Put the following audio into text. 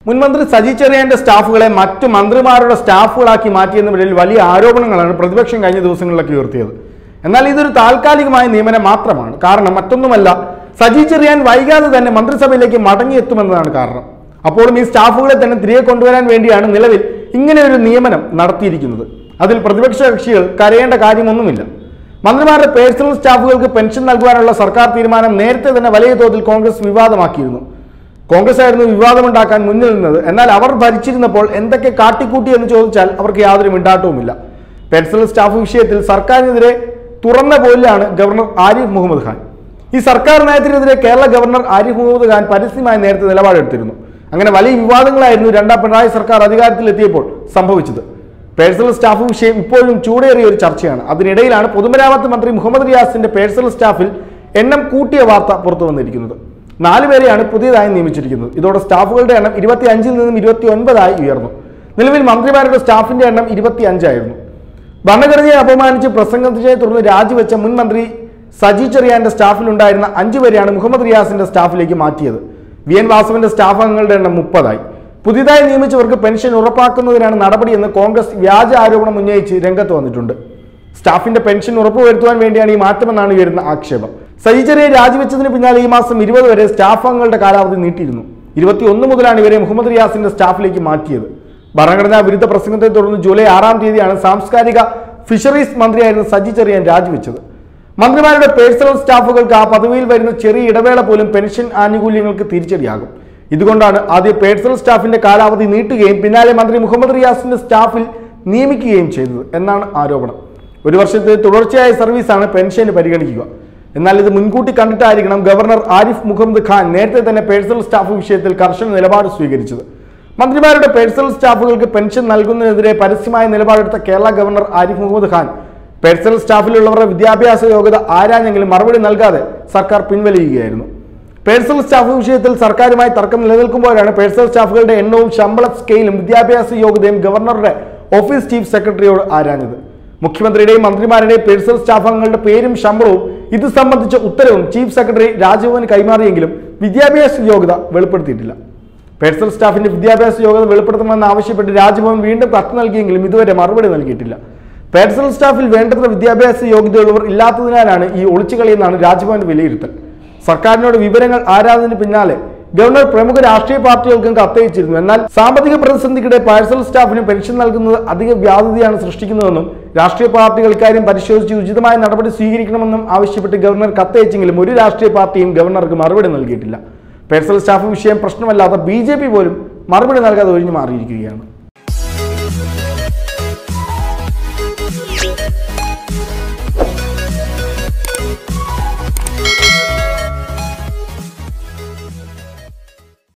മുൻമന്ത്രി സജി ചെറിയാന്റെ സ്റ്റാഫുകളെ മറ്റു മന്ത്രിമാരുടെ സ്റ്റാഫുകളാക്കി മാറ്റിയെന്ന പേരിൽ വലിയ ആരോപണങ്ങളാണ് പ്രതിപക്ഷം കഴിഞ്ഞ ദിവസങ്ങളിലൊക്കെ ഉയർത്തിയത് എന്നാൽ ഇതൊരു താൽക്കാലികമായ നിയമനം മാത്രമാണ് കാരണം മറ്റൊന്നുമല്ല സജി ചെറിയാൻ വൈകാതെ തന്നെ മന്ത്രിസഭയിലേക്ക് മടങ്ങിയെത്തുമെന്നതാണ് കാരണം അപ്പോഴും ഈ സ്റ്റാഫുകളെ തന്നെ തിരികെ കൊണ്ടുവരാൻ വേണ്ടിയാണ് നിലവിൽ ഇങ്ങനെ ഒരു നിയമനം നടത്തിയിരിക്കുന്നത് അതിൽ പ്രതിപക്ഷ കക്ഷികൾ കരയേണ്ട കാര്യമൊന്നുമില്ല മന്ത്രിമാരുടെ പേഴ്സണൽ സ്റ്റാഫുകൾക്ക് പെൻഷൻ നൽകുവാനുള്ള സർക്കാർ തീരുമാനം നേരത്തെ തന്നെ വലിയ തോതിൽ കോൺഗ്രസ് വിവാദമാക്കിയിരുന്നു കോൺഗ്രസ് ആയിരുന്നു വിവാദമുണ്ടാക്കാൻ മുന്നിൽ നിന്നത് എന്നാൽ അവർ ഭരിച്ചിരുന്നപ്പോൾ എന്തൊക്കെ കാട്ടിക്കൂട്ടി എന്ന് ചോദിച്ചാൽ അവർക്ക് യാതൊരു മിണ്ടാട്ടവുമില്ല പേഴ്സണൽ സ്റ്റാഫ് വിഷയത്തിൽ സർക്കാരിനെതിരെ തുറന്ന പോലിലാണ് ഗവർണർ ആരിഫ് മുഹമ്മദ് ഖാൻ ഈ സർക്കാർ നയത്തിനെതിരെ കേരള ഗവർണർ ആരിഫ് മുഹമ്മദ് ഖാൻ പരസ്യമായി നേരത്തെ നിലപാടെടുത്തിരുന്നു അങ്ങനെ വലിയ വിവാദങ്ങളായിരുന്നു രണ്ടാം പിണറായി സർക്കാർ അധികാരത്തിലെത്തിയപ്പോൾ സംഭവിച്ചത് പേഴ്സണൽ സ്റ്റാഫ് വിഷയം ഇപ്പോഴും ചൂടേറിയ ഒരു ചർച്ചയാണ് അതിനിടയിലാണ് പൊതുമരാമത്ത് മന്ത്രി മുഹമ്മദ് റിയാസിന്റെ പേഴ്സണൽ സ്റ്റാഫിൽ എണ്ണം കൂട്ടിയ വാർത്ത പുറത്തു വന്നിരിക്കുന്നത് നാല് പേരെയാണ് പുതിയതായി നിയമിച്ചിരിക്കുന്നത് ഇതോടെ സ്റ്റാഫുകളുടെ എണ്ണം ഇരുപത്തി അഞ്ചിൽ നിന്നും ഇരുപത്തി ഒൻപതായി ഉയർന്നു നിലവിൽ മന്ത്രിമാരുടെ സ്റ്റാഫിന്റെ എണ്ണം ഇരുപത്തി അഞ്ചായിരുന്നു ഭരണഘടനയെ അപമാനിച്ച് പ്രസംഗത്തിനെ തുടർന്ന് രാജിവെച്ച മുൻ മന്ത്രി സജി ചെറിയാന്റെ സ്റ്റാഫിലുണ്ടായിരുന്ന അഞ്ചു പേരെയാണ് മുഹമ്മദ് റിയാസിന്റെ സ്റ്റാഫിലേക്ക് മാറ്റിയത് വി എൻ വാസവന്റെ സ്റ്റാഫ് അംഗങ്ങളുടെ എണ്ണം മുപ്പതായി പുതിയതായി നിയമിച്ചവർക്ക് പെൻഷൻ ഉറപ്പാക്കുന്നതിനാണ് നടപടിയെന്ന് കോൺഗ്രസ് വ്യാജ ആരോപണം ഉന്നയിച്ച് രംഗത്ത് വന്നിട്ടുണ്ട് സ്റ്റാഫിന്റെ പെൻഷൻ ഉറപ്പുവരുത്തുവാൻ വേണ്ടിയാണ് ഈ മാറ്റമെന്നാണ് ഉയരുന്ന ആക്ഷേപം സജിച്ചെറിയെ രാജിവെച്ചതിന് പിന്നാലെ ഈ മാസം ഇരുപത് വരെ സ്റ്റാഫ് അംഗങ്ങളുടെ കാലാവധി നീട്ടിയിരുന്നു ഇരുപത്തി ഒന്ന് മുതലാണ് ഇവരെ മുഹമ്മദ് റിയാസിന്റെ സ്റ്റാഫിലേക്ക് മാറ്റിയത് ഭരണഘടനാ വിരുദ്ധ പ്രസംഗത്തെ തുടർന്ന് ജൂലൈ ആറാം തീയതിയാണ് സാംസ്കാരിക ഫിഷറീസ് മന്ത്രിയായിരുന്ന സജി ചെറിയാൻ രാജിവെച്ചത് മന്ത്രിമാരുടെ പേഴ്സണൽ സ്റ്റാഫുകൾക്ക് ആ പദവിയിൽ വരുന്ന ചെറിയ ഇടവേള പോലും പെൻഷൻ ആനുകൂല്യങ്ങൾക്ക് തിരിച്ചടിയാകും ഇതുകൊണ്ടാണ് ആദ്യം പേഴ്സണൽ സ്റ്റാഫിന്റെ കാലാവധി നീട്ടുകയും പിന്നാലെ മന്ത്രി മുഹമ്മദ് റിയാസിന്റെ സ്റ്റാഫിൽ നിയമിക്കുകയും ചെയ്തത് എന്നാണ് ആരോപണം ഒരു വർഷത്തെ തുടർച്ചയായ സർവീസാണ് പെൻഷന് പരിഗണിക്കുക എന്നാൽ ഇത് മുൻകൂട്ടി കണ്ടിട്ടായിരിക്കണം ഗവർണർ ആരിഫ് മുഹമ്മദ് ഖാൻ നേരത്തെ തന്നെ പേഴ്സണൽ സ്റ്റാഫ് വിഷയത്തിൽ കർശന നിലപാട് സ്വീകരിച്ചത് മന്ത്രിമാരുടെ പേഴ്സണൽ സ്റ്റാഫുകൾക്ക് പെൻഷൻ നൽകുന്നതിനെതിരെ പരസ്യമായ നിലപാടെടുത്ത കേരള ഗവർണർ ആരിഫ് മുഹമ്മദ് ഖാൻ പേഴ്സണൽ സ്റ്റാഫിലുള്ളവരുടെ വിദ്യാഭ്യാസ യോഗ്യത ആരാഞ്ഞെങ്കിലും മറുപടി നൽകാതെ സർക്കാർ പിൻവലിയുകയായിരുന്നു പേഴ്സണൽ സ്റ്റാഫ് വിഷയത്തിൽ സർക്കാരുമായി തർക്കം നിലനിൽക്കുമ്പോഴാണ് പേഴ്സണൽ സ്റ്റാഫുകളുടെ എണ്ണവും ശമ്പള സ്കെയിലും വിദ്യാഭ്യാസ യോഗ്യതയും ഗവർണറുടെ ഓഫീസ് ചീഫ് സെക്രട്ടറിയോട് ആരാഞ്ഞത് മുഖ്യമന്ത്രിയുടെയും മന്ത്രിമാരുടെയും പേഴ്സണൽ സ്റ്റാഫ് അംഗങ്ങളുടെ പേരും ശമ്പളവും ഇത് സംബന്ധിച്ച ഉത്തരവും ചീഫ് സെക്രട്ടറി രാജ്ഭവന് കൈമാറിയെങ്കിലും വിദ്യാഭ്യാസ യോഗ്യത വെളിപ്പെടുത്തിയിട്ടില്ല പേഴ്സണൽ സ്റ്റാഫിന്റെ വിദ്യാഭ്യാസ യോഗ്യത വെളിപ്പെടുത്തണമെന്ന് ആവശ്യപ്പെട്ട് രാജ്ഭവൻ വീണ്ടും കത്ത് നൽകിയെങ്കിലും ഇതുവരെ മറുപടി നൽകിയിട്ടില്ല പേഴ്സണൽ സ്റ്റാഫിൽ വേണ്ടത്ര വിദ്യാഭ്യാസ യോഗ്യതയുള്ളവർ ഇല്ലാത്തതിനാലാണ് ഈ ഒളിച്ചുകളിയെന്നാണ് രാജ്ഭവന്റെ വിലയിരുത്തൽ സർക്കാരിനോട് വിവരങ്ങൾ ആരാധനത്തിന് പിന്നാലെ ഗവർണർ പ്രമുഖ രാഷ്ട്രീയ പാർട്ടികൾക്കും കത്തയച്ചിരുന്നു എന്നാൽ സാമ്പത്തിക പ്രതിസന്ധിക്കിടെ പേഴ്സണൽ സ്റ്റാഫിന് പെൻഷൻ നൽകുന്നത് അധിക വ്യാധതയാണ് സൃഷ്ടിക്കുന്നതെന്നും രാഷ്ട്രീയ പാർട്ടികൾ ഇക്കാര്യം പരിശോധിച്ച് ഉചിതമായ നടപടി സ്വീകരിക്കണമെന്നും ആവശ്യപ്പെട്ട് ഗവർണർ കത്തയച്ചെങ്കിലും ഒരു രാഷ്ട്രീയ പാർട്ടിയും ഗവർണർക്ക് മറുപടി നൽകിയിട്ടില്ല പേഴ്സണൽ സ്റ്റാഫ് വിഷയം പ്രശ്നമല്ലാതെ ബി പോലും മറുപടി നൽകാതെ ഒഴിഞ്ഞു മാറിയിരിക്കുകയാണ്